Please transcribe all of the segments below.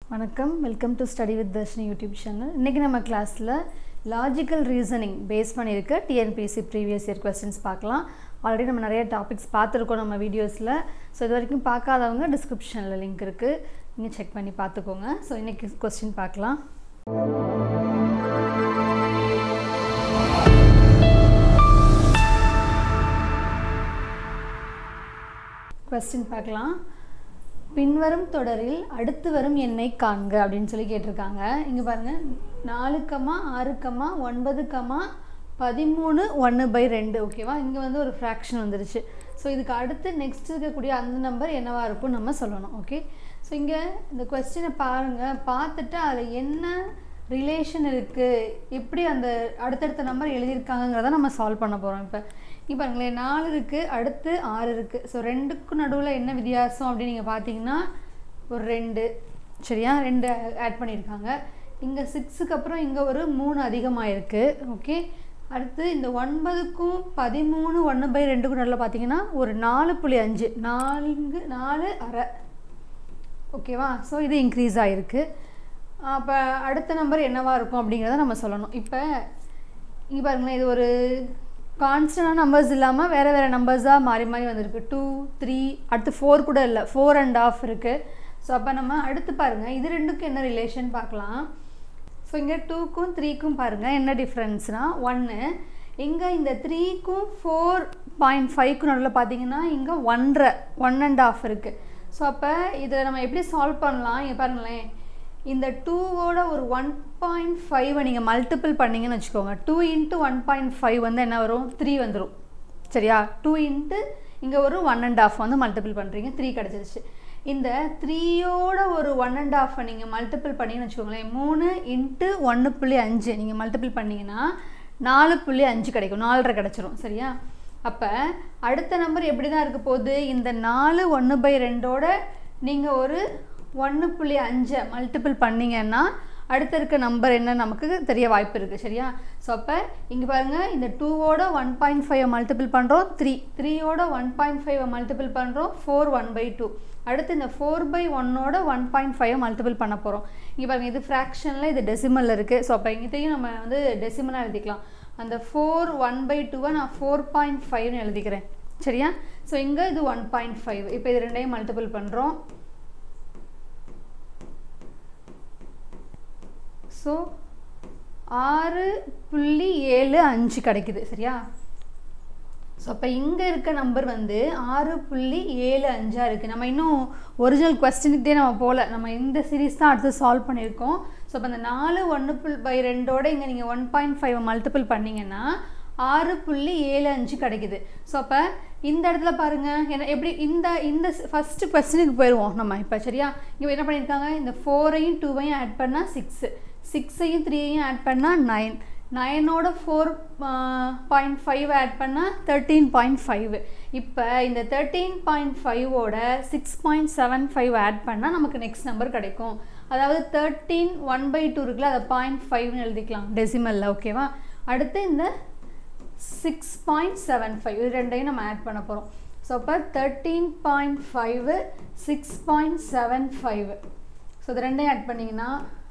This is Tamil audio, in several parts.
வணக்கம் welcome to study with Dharshini YouTube channel இன்றைக்கி நம்ம கிளாஸில் லாஜிக்கல் ரீசனிங் பேஸ் பண்ணியிருக்க டிஎன்பிஎஸ்சி ப்ரீவியஸ் இயர் கொஸ்டின்ஸ் பார்க்கலாம் ஆல்ரெடி நம்ம நிறைய டாபிக்ஸ் பார்த்துருக்கோம் நம்ம வீடியோஸில் ஸோ இது வரைக்கும் பார்க்காதவங்க டிஸ்கிரிப்ஷனில் லிங்க் இருக்குது நீங்கள் செக் பண்ணி பார்த்துக்கோங்க ஸோ இன்றைக்கி கொஸ்டின் பார்க்கலாம் கொஸ்டின் பார்க்கலாம் பின்வரும் தொடரில் அடுத்து வரும் எண்ணை காண்க அப்படின்னு சொல்லி கேட்டிருக்காங்க இங்கே பாருங்கள் நாலு கமா ஆறு கமா ஒன்பது கமா பதிமூணு ஒன்று பை ரெண்டு ஓகேவா இங்கே வந்து ஒரு ஃப்ராக்ஷன் வந்துருச்சு ஸோ இதுக்கு அடுத்து நெக்ஸ்ட் இருக்கக்கூடிய அந்த நம்பர் என்னவா இருக்கும் நம்ம சொல்லணும் ஓகே ஸோ இங்கே இந்த கொஸ்டினை பாருங்கள் பார்த்துட்டு அதில் என்ன ரிலேஷன் இருக்குது எப்படி அந்த அடுத்தடுத்த நம்பர் எழுதியிருக்காங்கிறத நம்ம சால்வ் பண்ண போகிறோம் இப்போ இங்கே பாருங்களேன் நாலு இருக்குது அடுத்து ஆறு இருக்குது ஸோ ரெண்டுக்கும் நடுவில் என்ன வித்தியாசம் அப்படின்னு நீங்கள் பார்த்தீங்கன்னா ஒரு ரெண்டு சரியா ரெண்டு ஆட் பண்ணியிருக்காங்க இங்கே சிக்ஸுக்கு அப்புறம் இங்கே ஒரு மூணு அதிகமாக இருக்குது ஓகே அடுத்து இந்த ஒன்பதுக்கும் பதிமூணு ஒன்று பை ரெண்டுக்கும் நடுவில் பார்த்தீங்கன்னா ஒரு நாலு புள்ளி அஞ்சு நான்கு நாலு அரை ஓகேவா ஸோ இது இன்க்ரீஸ் ஆகிருக்கு அப்போ அடுத்த நம்பர் என்னவா இருக்கும் அப்படிங்கிறத நம்ம சொல்லணும் இப்போ இங்கே பாருங்களேன் இது ஒரு கான்ஸ்டன்டான நம்பர்ஸ் இல்லாமல் வேறு வேறு நம்பர்ஸாக மாறி மாறி வந்திருக்கு டூ த்ரீ அடுத்து ஃபோர் கூட இல்லை ஃபோர் அண்ட் ஆஃப் இருக்குது ஸோ அப்போ நம்ம அடுத்து பாருங்கள் இது ரெண்டுக்கும் என்ன ரிலேஷன் பார்க்கலாம் ஸோ இங்கே டூக்கும் த்ரீக்கும் பாருங்கள் என்ன டிஃப்ரென்ஸ்னால் ஒன்று இங்கே இந்த த்ரீக்கும் ஃபோர் பாயிண்ட் ஃபைவ்க்கு நடுவில் பார்த்தீங்கன்னா இங்கே ஒன்றரை ஒன் அண்ட் ஆஃப் இருக்குது ஸோ அப்போ இதை நம்ம எப்படி சால்வ் பண்ணலாம் இங்கே பாருங்களேன் இந்த டூவோட ஒரு ஒன் பாயிண்ட் ஃபைவை நீங்கள் மல்டிபிள் பண்ணிங்கன்னு வச்சுக்கோங்க two into one point five வந்து என்ன வரும் த்ரீ வந்துடும் சரியா டூ இன்ட்டு இங்கே ஒரு ஒன் அண்ட் ஆஃப் வந்து மல்டிபிள் பண்ணுறீங்க த்ரீ கிடச்சிருச்சு இந்த த்ரீயோட ஒரு ஒன் அண்ட் ஆஃப் நீங்கள் மல்டிபிள் பண்ணிங்கன்னு வச்சுக்கோங்களேன் மூணு இன்ட்டு ஒன்று புள்ளி அஞ்சு நீங்கள் மல்டிபிள் பண்ணிங்கன்னா நாலு புள்ளி அஞ்சு கிடைக்கும் நாலரை கிடச்சிரும் சரியா அப்போ அடுத்த நம்பர் எப்படி தான் இருக்க போகுது இந்த நாலு ஒன்று பை ரெண்டோட நீங்கள் ஒரு ஒன்று புள்ளி அஞ்சை மல்டிபிள் பண்ணிங்கன்னா அடுத்த இருக்க நம்பர் என்ன நமக்கு தெரிய வாய்ப்பு இருக்குது சரியா ஸோ அப்போ இங்கே பாருங்கள் இந்த டூவோட ஒன் பாயிண்ட் ஃபைவ் மல்டிபிள் பண்ணுறோம் த்ரீ த்ரீயோட ஒன் பாயிண்ட் ஃபைவ் மல்டிபிள் பண்ணுறோம் ஃபோர் ஒன் பை டூ அடுத்து இந்த ஃபோர் பை ஒன்னோட ஒன் பாயிண்ட் ஃபைவ் மல்டிபிள் பண்ண போகிறோம் இங்கே பாருங்கள் இது ஃப்ராக்ஷனில் இது டெசிமலில் இருக்குது ஸோ அப்போ இங்கத்தையும் நம்ம வந்து டெசிமலாக எழுதிக்கலாம் அந்த ஃபோர் ஒன் பை டூவை நான் ஃபோர் பாயிண்ட் ஃபைவ்னு எழுதிக்கிறேன் சரியா ஸோ இங்கே இது ஒன் பாயிண்ட் ஃபைவ் இப்போ இது ரெண்டையும் மல்டிபிள் பண்ணுறோம் ஸோ ஆறு புள்ளி ஏழு அஞ்சு கிடைக்குது சரியா ஸோ அப்போ இங்கே இருக்க நம்பர் வந்து ஆறு புள்ளி ஏழு அஞ்சாக இருக்குது நம்ம இன்னும் ஒரிஜினல் கொஸ்டினுக்கிட்டே நம்ம போகல நம்ம இந்த சீரீஸ் தான் அடுத்து சால்வ் பண்ணியிருக்கோம் ஸோ அப்போ அந்த நாலு ஒன்று புல் பை ரெண்டோட இங்கே நீங்கள் ஒன் பாயிண்ட் ஃபைவ் மல்டிபிள் பண்ணிங்கன்னா ஆறு புள்ளி ஏழு அஞ்சு கிடைக்குது ஸோ அப்போ இந்த இடத்துல பாருங்கள் என்ன எப்படி இந்த இந்த ஃபஸ்ட்டு கொஸ்டினுக்கு போயிடுவோம் நம்ம இப்போ சரியா இங்கே என்ன பண்ணியிருக்காங்க இந்த ஃபோரையும் டூவையும் ஆட் பண்ணால் சிக்ஸு சிக்ஸையும் த்ரீயையும் ஆட் பண்ணால் நைன் நைனோட ஃபோர் பாயிண்ட் ஃபைவ் ஆட் பண்ணால் தேர்ட்டீன் பாயிண்ட் ஃபைவ் இப்போ இந்த தேர்ட்டீன் பாயிண்ட் ஃபைவோட six point seven five add பண்ணால் நமக்கு நெக்ஸ்ட் நம்பர் கிடைக்கும் அதாவது தேர்ட்டீன் ஒன் பை டூ இருக்குல்ல அதை பாயிண்ட் ஃபைவ்னு எழுதிக்கலாம் டெசிமலில் ஓகேவா அடுத்து இந்த சிக்ஸ் பாயிண்ட் செவன் ஃபைவ் இது ரெண்டையும் நம்ம ஆட் பண்ண போகிறோம் ஸோ அப்போ thirteen point five six point seven five so இது ரெண்டையும் ஆட் பண்ணிங்கன்னா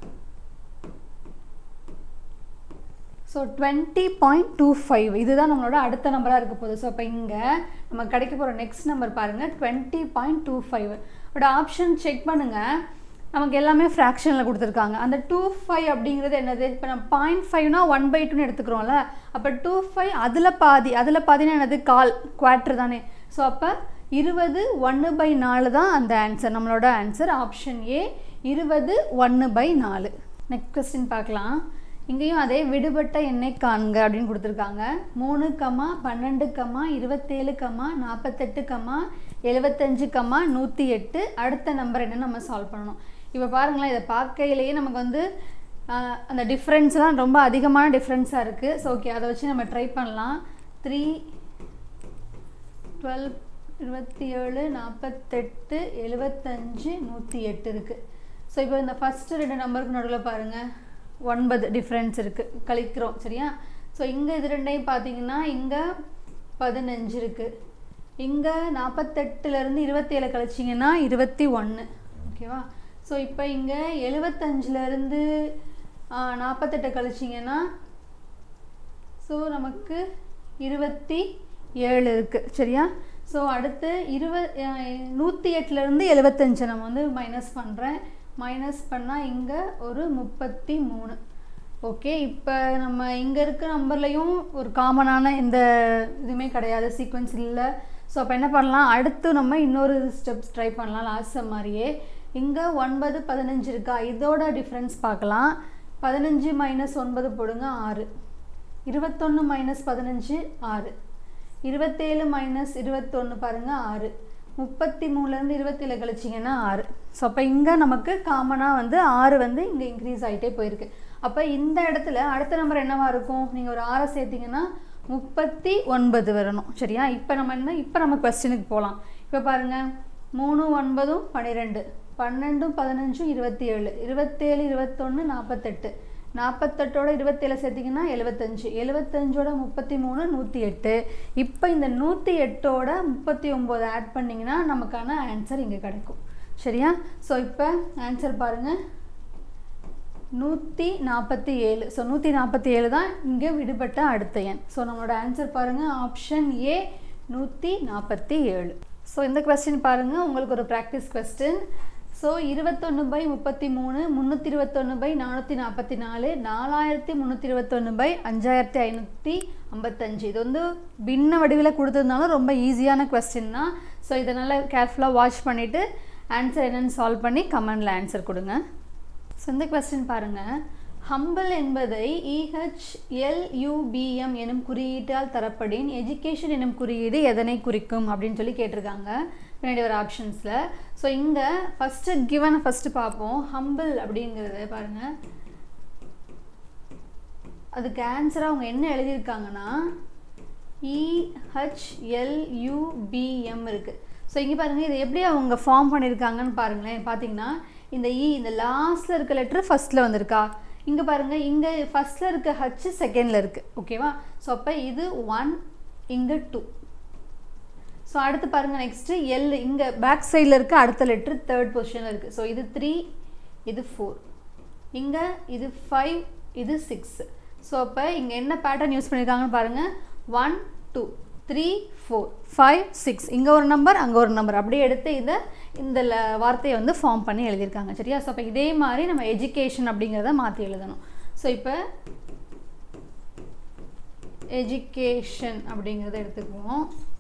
so twenty point two five இதுதான் நம்மளோட அடுத்த நம்பராக இருக்க போகுது ஸோ இப்போ இங்கே நம்ம கிடைக்க போகிற நெக்ஸ்ட் நம்பர் பாருங்கள் twenty point two five but option check பண்ணுங்கள் நமக்கு எல்லாமே ஃப்ராக்ஷனில் கொடுத்துருக்காங்க அந்த டூ ஃபைவ் அப்படிங்கிறது என்னது இப்போ நம்ம பாயிண்ட் ஃபைவ்னா ஒன் பை டூன்னு எடுத்துக்கிறோம்ல அப்போ டூ ஃபைவ் அதில் பாதி அதில் பாதினா என்னது கால் குவாட்ரு தானே ஸோ அப்போ இருபது ஒன்று பை நாலு தான் அந்த ஆன்சர் நம்மளோட ஆன்சர் ஆப்ஷன் ஏ இருபது ஒன்று பை நாலு நெக்ஸ்ட் கொஸ்டின் பார்க்கலாம் இங்கேயும் அதே விடுபட்ட எண்ணெய் காண்க அப்படின்னு கொடுத்துருக்காங்க மூணு கம்மா பன்னெண்டு கம்மா இருபத்தேழு கம்மா நாற்பத்தெட்டு கம்மா எழுபத்தஞ்சு கம்மா நூற்றி எட்டு அடுத்த நம்பர் என்னன்னு நம்ம சால்வ் பண்ணணும் இப்போ பாருங்களேன் இதை பார்க்கையிலேயே நமக்கு வந்து அந்த டிஃப்ரென்ஸ்லாம் ரொம்ப அதிகமான டிஃப்ரென்ஸாக இருக்குது ஸோ ஓகே அதை வச்சு நம்ம ட்ரை பண்ணலாம் த்ரீ டுவெல் இருபத்தி ஏழு நாற்பத்தெட்டு எழுபத்தஞ்சு நூற்றி எட்டு இருக்குது ஸோ இப்போ இந்த ஃபஸ்ட்டு ரெண்டு நம்பருக்கு நடுவில் பாருங்கள் ஒன்பது டிஃப்ரென்ஸ் இருக்குது கழிக்கிறோம் சரியா ஸோ இங்கே இது ரெண்டையும் பார்த்தீங்கன்னா இங்கே பதினஞ்சு இருக்குது இங்கே நாற்பத்தெட்டுலேருந்து இருபத்தேழு கழிச்சிங்கன்னா இருபத்தி ஒன்று ஓகேவா ஸோ இப்போ இங்கே எழுபத்தஞ்சிலேருந்து நாற்பத்தெட்டை கழிச்சிங்கன்னா ஸோ நமக்கு இருபத்தி ஏழு இருக்குது சரியா ஸோ அடுத்து இருவ நூற்றி எட்டுலேருந்து எழுபத்தஞ்சு நம்ம வந்து மைனஸ் பண்ணுறேன் மைனஸ் பண்ணால் இங்கே ஒரு முப்பத்தி மூணு ஓகே இப்போ நம்ம இங்கே இருக்க நம்பர்லேயும் ஒரு காமனான எந்த இதுவுமே கிடையாது சீக்வன்ஸ் இல்லை ஸோ அப்போ என்ன பண்ணலாம் அடுத்து நம்ம இன்னொரு ஸ்டெப்ஸ் ட்ரை பண்ணலாம் லாஸ்ட் மாதிரியே இங்கே ஒன்பது பதினஞ்சு இருக்கா இதோட டிஃப்ரென்ஸ் பார்க்கலாம் பதினஞ்சு மைனஸ் ஒன்பது போடுங்க ஆறு இருபத்தொன்று மைனஸ் பதினஞ்சு ஆறு இருபத்தேழு மைனஸ் இருபத்தொன்று பாருங்கள் ஆறு முப்பத்தி மூணுலேருந்து இருபத்தேழு கழிச்சிங்கன்னா ஆறு ஸோ அப்போ இங்கே நமக்கு காமனாக வந்து ஆறு வந்து இங்கே இன்க்ரீஸ் ஆகிட்டே போயிருக்கு அப்போ இந்த இடத்துல அடுத்த நம்பர் என்னவா இருக்கும் நீங்கள் ஒரு ஆறை சேர்த்திங்கன்னா முப்பத்தி ஒன்பது வரணும் சரியா இப்போ நம்ம என்ன இப்போ நம்ம கொஸ்டினுக்கு போகலாம் இப்போ பாருங்கள் மூணு ஒன்பதும் பன்னிரெண்டு பன்னெண்டும் பதினஞ்சும் இருபத்தி ஏழு இருபத்தேழு இருபத்தொன்று நாற்பத்தெட்டு நாற்பத்தெட்டோட இருபத்தேழு சேர்த்திங்கன்னா எழுபத்தஞ்சு எழுபத்தஞ்சோட முப்பத்தி மூணு நூற்றி எட்டு இப்போ இந்த நூற்றி எட்டோட முப்பத்தி ஒம்பது ஆட் பண்ணிங்கன்னா நமக்கான ஆன்சர் இங்கே கிடைக்கும் சரியா ஸோ இப்போ ஆன்சர் பாருங்கள் நூற்றி நாற்பத்தி ஏழு ஸோ நூற்றி நாற்பத்தி ஏழு தான் இங்கே விடுபட்ட அடுத்த எண் ஸோ நம்மளோட ஆன்சர் பாருங்கள் ஆப்ஷன் ஏ நூற்றி நாற்பத்தி ஏழு ஸோ இந்த கொஸ்டின் பாருங்கள் உங்களுக்கு ஒரு ப்ராக்டிஸ் கொஸ்டின் ஸோ இருபத்தொன்று பை முப்பத்தி மூணு முந்நூற்றி இருபத்தொன்று பை நானூற்றி நாற்பத்தி நாலு நாலாயிரத்தி முந்நூற்றி இருபத்தொன்று பை அஞ்சாயிரத்தி ஐநூற்றி ஐம்பத்தஞ்சு இது வந்து பின்ன வடிவில் கொடுத்ததுனால ரொம்ப ஈஸியான கொஸ்டின் தான் ஸோ இதை நல்லா கேர்ஃபுல்லாக வாட்ச் பண்ணிவிட்டு ஆன்சர் என்னென்னு சால்வ் பண்ணி கமெண்டில் ஆன்சர் கொடுங்க ஸோ இந்த கொஸ்டின் பாருங்கள் ஹம்பிள் என்பதை இஹெச்எல்யூபிஎம் எனும் குறியீட்டால் தரப்படின் எஜுகேஷன் எனும் குறியீடு எதனை குறிக்கும் அப்படின்னு சொல்லி கேட்டிருக்காங்க பின்னாடி ஒரு ஆப்ஷன்ஸில் ஸோ இங்கே ஃபஸ்ட்டு கிவனை ஃபஸ்ட்டு பார்ப்போம் ஹம்பிள் அப்படிங்கிறத பாருங்கள் அதுக்கு ஆன்சராக அவங்க என்ன எழுதியிருக்காங்கன்னா இஹெச்எல்யூபிஎம் இருக்குது ஸோ இங்கே பாருங்கள் இதை எப்படி அவங்க ஃபார்ம் பண்ணியிருக்காங்கன்னு பாருங்களேன் பார்த்தீங்கன்னா இந்த இ இந்த லாஸ்ட்டில் இருக்க லெட்ரு ஃபஸ்ட்டில் வந்திருக்கா இங்கே பாருங்கள் இங்கே ஃபஸ்ட்டில் இருக்க ஹச் செகண்டில் இருக்குது ஓகேவா ஸோ அப்போ இது ஒன் இங்கே டூ ஸோ அடுத்து பாருங்கள் நெக்ஸ்ட்டு எல் இங்கே பேக் சைடில் இருக்க அடுத்த லெட்ரு தேர்ட் பொசிஷனில் இருக்குது ஸோ இது த்ரீ இது ஃபோர் இங்கே இது ஃபைவ் இது சிக்ஸ் ஸோ அப்போ இங்கே என்ன பேட்டர்ன் யூஸ் பண்ணியிருக்காங்கன்னு பாருங்கள் one two three four five six இங்கே ஒரு நம்பர் அங்கே ஒரு நம்பர் அப்படியே எடுத்து இதை இந்த வார்த்தையை வந்து ஃபார்ம் பண்ணி எழுதியிருக்காங்க சரியா ஸோ அப்போ இதே மாதிரி நம்ம எஜுகேஷன் அப்படிங்கிறத மாற்றி எழுதணும் ஸோ இப்போ எஜுகேஷன் அப்படிங்கிறத எடுத்துக்குவோம்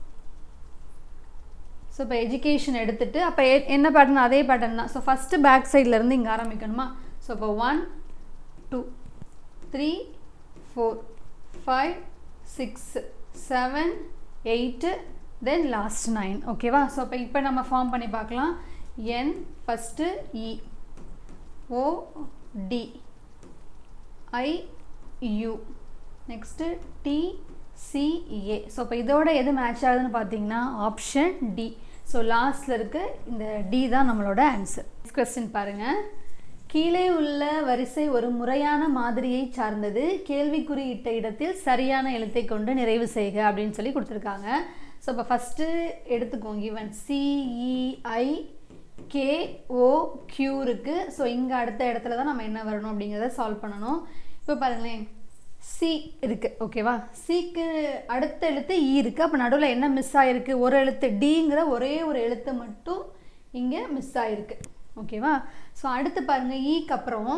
ஸோ இப்போ எஜுகேஷன் எடுத்துகிட்டு அப்போ என்ன பேட்டர்ன் அதே பேட்டர்ன் தான் ஸோ ஃபஸ்ட்டு பேக் சைட்லேருந்து இங்கே ஆரம்பிக்கணுமா ஸோ இப்போ one two three four five six seven eight then last nine ஓகேவா ஸோ அப்போ இப்போ நம்ம ஃபார்ம் பண்ணி பார்க்கலாம் N first E O T I U next T C A so இப்போ இதோட எது மேட்ச் ஆகுதுன்னு பார்த்தீங்கன்னா ஆப்ஷன் டி ஸோ லாஸ்ட்டில் இருக்க இந்த டி தான் நம்மளோட ஆன்சர் கொஸ்டின் பாருங்கள் கீழே உள்ள வரிசை ஒரு முறையான மாதிரியை சார்ந்தது கேள்விக்குறியிட்ட இடத்தில் சரியான எழுத்தை கொண்டு நிறைவு செய்க அப்படின்னு சொல்லி கொடுத்துருக்காங்க ஸோ இப்போ ஃபஸ்ட்டு எடுத்துக்கோங்க ஈவன் சிஇஐ கேஓ கியூ இருக்குது ஸோ இங்கே அடுத்த இடத்துல தான் நம்ம என்ன வரணும் அப்படிங்கிறத சால்வ் பண்ணணும் இப்போ பாருங்களேன் சி இருக்குது ஓகேவா சிக்கு அடுத்த எழுத்து இ இருக்குது அப்போ நடுவில் என்ன மிஸ் ஆகிருக்கு ஒரு எழுத்து டிங்கிற ஒரே ஒரு எழுத்து மட்டும் இங்கே மிஸ் ஆகிருக்கு ஓகேவா ஸோ அடுத்து பாருங்கள் ஈக்கு அப்புறம்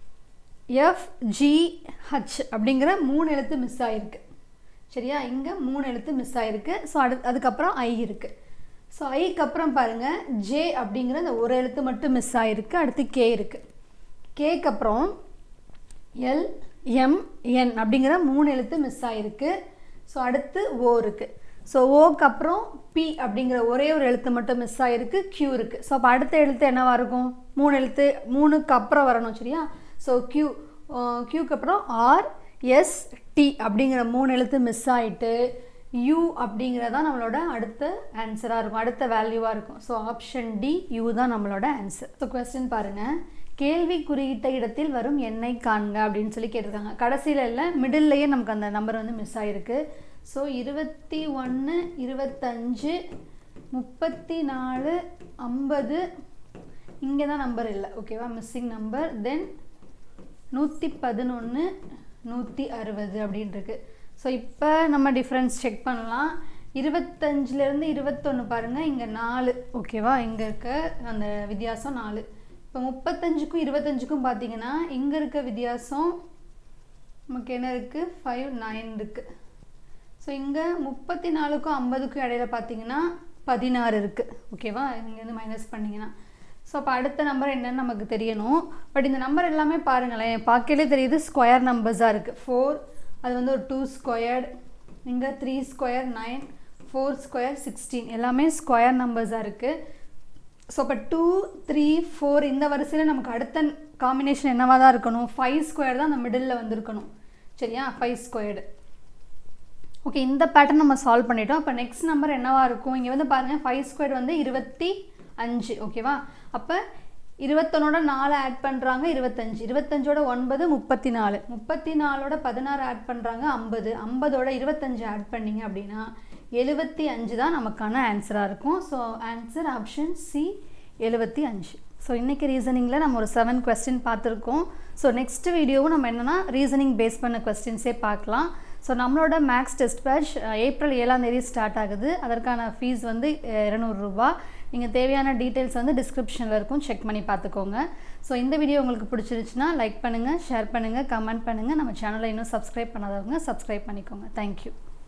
எஃப்ஜிஹச் அப்படிங்கிற மூணு எழுத்து மிஸ் ஆகிருக்கு சரியா இங்கே மூணு எழுத்து மிஸ் ஆகிருக்கு ஸோ அடு அதுக்கப்புறம் ஐ இருக்குது ஸோ ஐக்கு அப்புறம் பாருங்கள் ஜே அப்படிங்கிற அந்த ஒரு எழுத்து மட்டும் மிஸ் ஆகிருக்கு அடுத்து கே இருக்குது கேக்கு அப்புறம் எல் எம் என் அப்படிங்கிற மூணு எழுத்து மிஸ் ஆகிருக்கு ஸோ அடுத்து ஓ இருக்குது ஸோ ஓக்கு அப்புறம் பி அப்படிங்கிற ஒரே ஒரு எழுத்து மட்டும் மிஸ் ஆகிருக்கு க்யூ இருக்குது ஸோ அப்போ அடுத்த எழுத்து என்னவாக இருக்கும் மூணு எழுத்து மூணுக்கு அப்புறம் வரணும் சரியா ஸோ க்யூ க்யூக்கு அப்புறம் ஆர் எஸ் டி அப்படிங்கிற மூணு எழுத்து மிஸ் ஆகிட்டு யூ அப்படிங்கிறதான் நம்மளோட அடுத்த ஆன்சராக இருக்கும் அடுத்த வேல்யூவாக இருக்கும் ஸோ ஆப்ஷன் டி யூ தான் நம்மளோட ஆன்சர் ஸோ கொஸ்டின் பாருங்கள் கேள்வி குறியிட்ட இடத்தில் வரும் எண்ணை காண்க அப்படின்னு சொல்லி கேட்டிருக்காங்க கடைசியில் இல்லை மிடில்லையே நமக்கு அந்த நம்பர் வந்து மிஸ் ஆகிருக்கு ஸோ இருபத்தி ஒன்று இருபத்தஞ்சு முப்பத்தி நாலு ஐம்பது இங்கே தான் நம்பர் இல்லை ஓகேவா மிஸ்ஸிங் நம்பர் தென் நூற்றி பதினொன்று நூற்றி அறுபது அப்படின்னு இருக்கு ஸோ இப்போ நம்ம டிஃப்ரென்ஸ் செக் பண்ணலாம் இருபத்தஞ்சிலேருந்து இருபத்தொன்று பாருங்கள் இங்கே நாலு ஓகேவா இங்கே இருக்க அந்த வித்தியாசம் நாலு இப்போ முப்பத்தஞ்சுக்கும் இருபத்தஞ்சுக்கும் பார்த்தீங்கன்னா இங்கே இருக்க வித்தியாசம் நமக்கு என்ன இருக்குது ஃபைவ் நைன் இருக்குது ஸோ இங்கே முப்பத்தி நாலுக்கும் ஐம்பதுக்கும் இடையில பார்த்தீங்கன்னா பதினாறு இருக்குது ஓகேவா இங்கேருந்து மைனஸ் பண்ணிங்கன்னா ஸோ அப்போ அடுத்த நம்பர் என்னன்னு நமக்கு தெரியணும் பட் இந்த நம்பர் எல்லாமே பாருங்களேன் பார்க்கலே தெரியுது ஸ்கொயர் நம்பர்ஸாக இருக்குது ஃபோர் அது வந்து ஒரு டூ ஸ்கொயர்ட் இங்கே three square nine four square sixteen எல்லாமே ஸ்கொயர் நம்பர்ஸாக இருக்குது ஸோ இப்போ டூ த்ரீ ஃபோர் இந்த வரிசையில் நமக்கு அடுத்த காம்பினேஷன் என்னவாக தான் இருக்கணும் ஃபைவ் ஸ்கொயர் தான் அந்த மிடில் வந்திருக்கணும் சரியா ஃபைவ் ஸ்கொயர்டு ஓகே இந்த பேட்டர்ன் நம்ம சால்வ் பண்ணிட்டோம் அப்போ நெக்ஸ்ட் நம்பர் என்னவா இருக்கும் இங்கே வந்து பாருங்கள் ஃபைவ் ஸ்கொயர் வந்து இருபத்தி அஞ்சு ஓகேவா அப்போ இருபத்தொன்னோட நாலு ஆட் பண்ணுறாங்க இருபத்தஞ்சு இருபத்தஞ்சோட ஒன்பது முப்பத்தி நாலு முப்பத்தி நாலோட பதினாறு ஆட் பண்ணுறாங்க ஐம்பது ஐம்பதோட இருபத்தஞ்சு ஆட் பண்ணிங்க அப்படின்னா எழுபத்தி அஞ்சு தான் நமக்கான ஆன்சராக இருக்கும் ஸோ ஆன்சர் ஆப்ஷன் சி எழுபத்தி அஞ்சு ஸோ இன்றைக்கி ரீசனிங்கில் நம்ம ஒரு செவன் கொஸ்டின் பார்த்துருக்கோம் ஸோ நெக்ஸ்ட் வீடியோவும் நம்ம என்னென்னா ரீசனிங் பேஸ் பண்ண கொஸ்டின்ஸே பார்க்கலாம் ஸோ நம்மளோட மேக்ஸ் டெஸ்ட் பேட்ச் ஏப்ரல் ஏழாம் தேதி ஸ்டார்ட் ஆகுது அதற்கான ஃபீஸ் வந்து இரநூறுபா நீங்கள் தேவையான டீட்டெயில்ஸ் வந்து டிஸ்கிரிப்ஷனில் இருக்கும் செக் பண்ணி பார்த்துக்கோங்க ஸோ இந்த வீடியோ உங்களுக்கு பிடிச்சிருச்சுன்னா லைக் பண்ணுங்கள் ஷேர் பண்ணுங்கள் கமெண்ட் பண்ணுங்கள் நம்ம சேனலை இன்னும் சப்ஸ்கிரைப் பண்ணாதவங்க சப்ஸ்கிரைப் பண்ணிக்கோங்க தேங்க்யூ